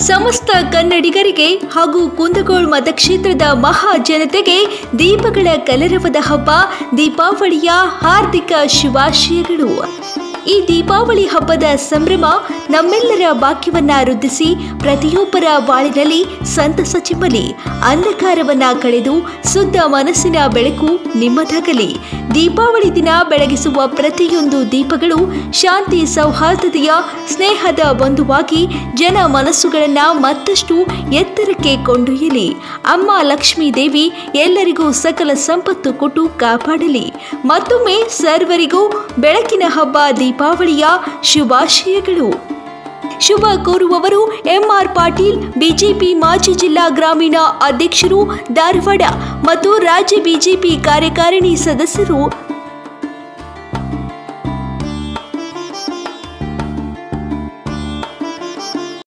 ಸಮಸ್ತ ಕನ್ನಡಿಗರಿಗೆ ಹಾಗೂ ಕುಂದಗೋಳ ಮತಕ್ಷೇತ್ರದ ಮಹಾ ಜನತೆಗೆ ದೀಪಗಳ ಕಲರವದ ಹಬ್ಬ ದೀಪಾವಳಿಯ ಹಾರ್ದಿಕ ಶುಭಾಶಯಗಳು ಈ ದೀಪಾವಳಿ ಹಬ್ಬದ ಸಂಭ್ರಮ ನಮ್ಮೆಲ್ಲರ ಭಾಗ್ಯವನ್ನ ವೃದ್ಧಿಸಿ ಪ್ರತಿಯೊಬ್ಬರ ಬಾಳಿನಲ್ಲಿ ಸಂತಸ ಚಿಮ್ಮಲಿ ಅಂಧಕಾರವನ್ನ ಕಳೆದು ಶುದ್ಧ ಮನಸ್ಸಿನ ಬೆಳಕು ನಿಮ್ಮದಾಗಲಿ ದೀಪಾವಳಿ ದಿನ ಬೆಳಗಿಸುವ ಪ್ರತಿಯೊಂದು ದೀಪಗಳು ಶಾಂತಿ ಸೌಹಾರ್ದತೆಯ ಸ್ನೇಹದ ಬಂಧುವಾಗಿ ಜನ ಮನಸ್ಸುಗಳನ್ನ ಮತ್ತಷ್ಟು ಎತ್ತರಕ್ಕೆ ಕೊಂಡೊಯ್ಯಲಿ ಅಮ್ಮ ಲಕ್ಷ್ಮೀ ದೇವಿ ಎಲ್ಲರಿಗೂ ಸಕಲ ಸಂಪತ್ತು ಕೊಟ್ಟು ಕಾಪಾಡಲಿ ಮತ್ತೊಮ್ಮೆ ಸರ್ವರಿಗೂ ಬೆಳಕಿನ ಹಬ್ಬ ದೀಪಾವಳಿಯ ಶುಭಾಶಯಗಳು ಶುಭ ಕೋರುವವರು ಎಂಆರ್ ಪಾಟೀಲ್ ಬಿಜೆಪಿ ಮಾಜಿ ಜಿಲ್ಲಾ ಗ್ರಾಮೀಣ ಅಧ್ಯಕ್ಷರು ಧಾರವಾಡ ಮತ್ತು ರಾಜ್ಯ ಬಿಜೆಪಿ ಕಾರ್ಯಕಾರಿಣಿ ಸದಸ್ಯರು